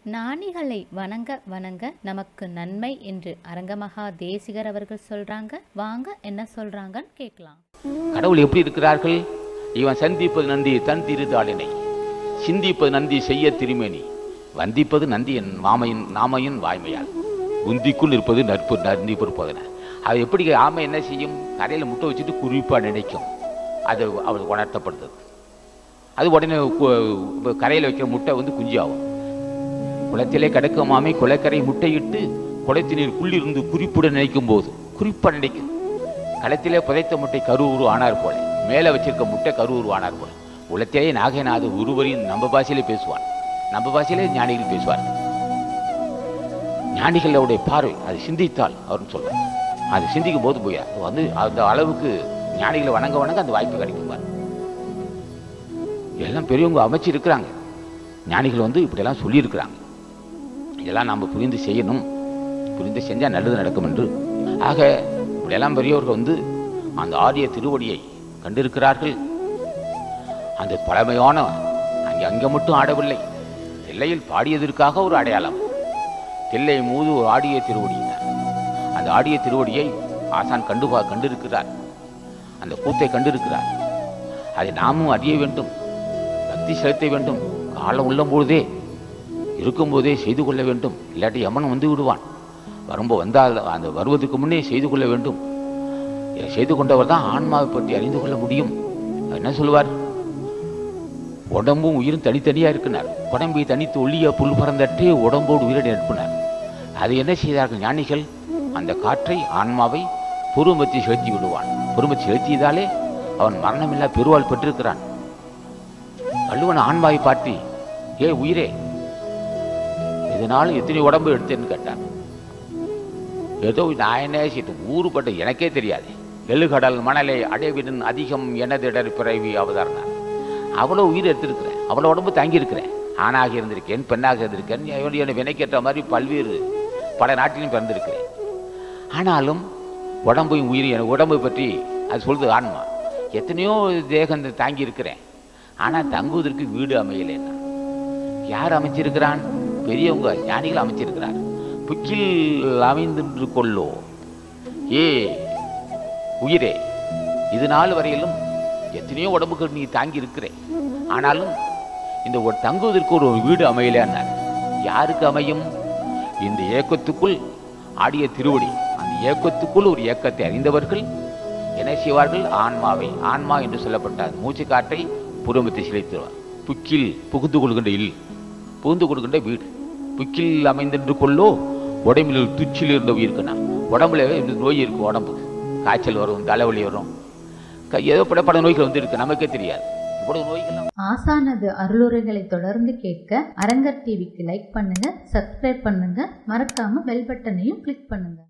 ஞானிகளை வணங்க வணங்க நமக்கு நன்மை என்று அரங்கமகா தேசிகர் அவர்கள் சொல்றாங்க வாங்க என்ன சொல்றாங்கன்னு கேட்கலாம் கடவுள் எப்படி இருக்கிறார்கள் இவன் சந்திப்பது நந்தி தன் திருதாளினை சிந்திப்பது நந்தி செய்ய திருமேனி வந்திப்பது நந்தி என் மாமையின் நாமையின் வாய்மையால் உந்திக்குள் இருப்பது நற்பு நந்தி பொறுப்பதன அது எப்படி ஆமை என்ன செய்யும் கரையில் முட்டை வச்சுட்டு குறிப்பாக நினைக்கும் அது அவள் உணர்த்தப்படுது அது உடனே கரையில் வைக்கிற முட்டை வந்து குஞ்சாகும் குளத்திலே கிடக்கும் ஆமை குளக்கரை முட்டையிட்டு குளத்தினீர் குள்ளிருந்து குறிப்புடன் நினைக்கும் போது குறிப்பாக நினைக்கும் களத்திலே புதைத்த முட்டை கருவுரு ஆனார் போல மேலே வச்சிருக்க முட்டை கருவுரு ஆனார் போல உலத்திலே நாகநாத ஒருவரையும் நம்ம பாஷையிலே பேசுவார் நம்ம பாஷையிலே ஞானிகள் பேசுவார் ஞானிகளுடைய பார்வை அது சிந்தித்தால் அவர்னு சொல்றார் அது சிந்திக்கும் போது போய் அது வந்து அந்த அளவுக்கு ஞானிகளை வணங்க வணங்க அந்த வாய்ப்பு கிடைக்கும்பார் எல்லாம் பெரியவங்க அமைச்சு இருக்கிறாங்க ஞானிகள் வந்து இப்படியெல்லாம் சொல்லியிருக்கிறாங்க இதெல்லாம் நாம் புரிந்து செய்யணும் புரிந்து செஞ்சால் நல்லது நடக்கும் என்று ஆக இப்படியெல்லாம் பெரியவர்கள் வந்து அந்த ஆரிய திருவடியை கண்டிருக்கிறார்கள் அந்த பழமையான அங்கே அங்கே மட்டும் ஆடவில்லை தில்லையில் பாடியதற்காக ஒரு அடையாளம் தில்லை மூது ஒரு ஆடிய திருவடியினர் அந்த ஆடிய திருவடியை ஆசான் கண்டு பா கண்டிருக்கிறார் அந்த கூத்தை கண்டிருக்கிறார் அதை நாமும் அறிய வேண்டும் பக்தி செலுத்த வேண்டும் காலம் உள்ளம் பொழுதே இருக்கும்போதே செய்து கொள்ள வேண்டும் இல்லாட்டி யமன் வந்து விடுவான் வரும்போது வந்தால் அந்த வருவதற்கு முன்னே செய்து கொள்ள வேண்டும் இதை செய்து கொண்டவர் தான் ஆன்மாவை பற்றி அறிந்து கொள்ள முடியும் என்ன சொல்லுவார் உடம்பும் உயிரும் தனித்தனியாக இருக்கிறார் உடம்பை தனித்து ஒளிய புல் பறந்தட்டே உடம்போடு உயிரை நிற்பினார் அது என்ன செய்தார்கள் ஞானிகள் அந்த காற்றை ஆன்மாவை பொறுமத்தி செலுத்தி விடுவான் பொறுமத்தி செலுத்தியதாலே அவன் மரணமில்லா பெருவாள் பெற்றிருக்கிறான் வள்ளுவன் ஆன்மாவை பாட்டி ஏ உயிரே இதனால எத்தனை உடம்பு எடுத்தேன்னு கேட்டான் ஏதோ நான் என்ன செய்யிட்டு ஊறுபட்ட எனக்கே தெரியாது எழுகடல் மணலை அடைவிடன் அதிகம் எனதிடர் பிறவி அவதாரணார் அவ்வளோ உயிர் எடுத்திருக்கிறேன் அவ்வளோ உடம்பு தங்கியிருக்கிறேன் ஆணாக இருந்திருக்கேன் பெண்ணாக இருந்திருக்கேன் என்னை வினைக்கேற்ற மாதிரி பல்வேறு பல நாட்டிலும் பிறந்திருக்கிறேன் ஆனாலும் உடம்பையும் உயிர் என உடம்பை பற்றி அது சொல்லுது ஆன்மா எத்தனையோ தேகம் தாங்கி இருக்கிறேன் ஆனால் தங்குவதற்கு வீடு அமையலைன்னா யார் அமைச்சிருக்கிறான் பெரியவங்க ஞானிகள் அமைச்சிருக்கிறார் புக்கில் அமைந்து கொள்ளோ ஏ உயிரே இது நாள் வரையிலும் எத்தனையோ உடம்புகள் நீ தாங்கி இருக்கிறேன் ஆனாலும் இந்த ஒரு தங்குவதற்கு ஒரு வீடு அமையலைன்னார் யாருக்கு அமையும் இந்த ஏக்கத்துக்குள் ஆடிய திருவடி அந்த ஏக்கத்துக்குள் ஒரு ஏக்கத்தை அறிந்தவர்கள் என்ன செய்வார்கள் ஆன்மாவை ஆன்மா என்று சொல்லப்பட்டார் மூச்சு காற்றை புறமத்தை சிலைத்துவார் புக்கில் புகுந்து கொள்கின்ற இல் புகுந்து கொடுக்கின்ற வீடு புக்கில் அமைந்தென்று கொள்ளோ உடம்பில் துச்சில் இருந்த உயிருக்குண்ணா உடம்புல நோய் இருக்கும் உடம்பு காய்ச்சல் வரும் தலைவலி வரும் ஏதோ பட நோய்கள் வந்து இருக்கு நமக்கே தெரியாது இவ்வளவு நோய்கள் ஆசானது அருளுரைகளை தொடர்ந்து கேட்க அரங்கர் டிவிக்கு லைக் பண்ணுங்க சப்ஸ்கிரைப் பண்ணுங்க மறக்காம பெல் பட்டனையும் கிளிக் பண்ணுங்க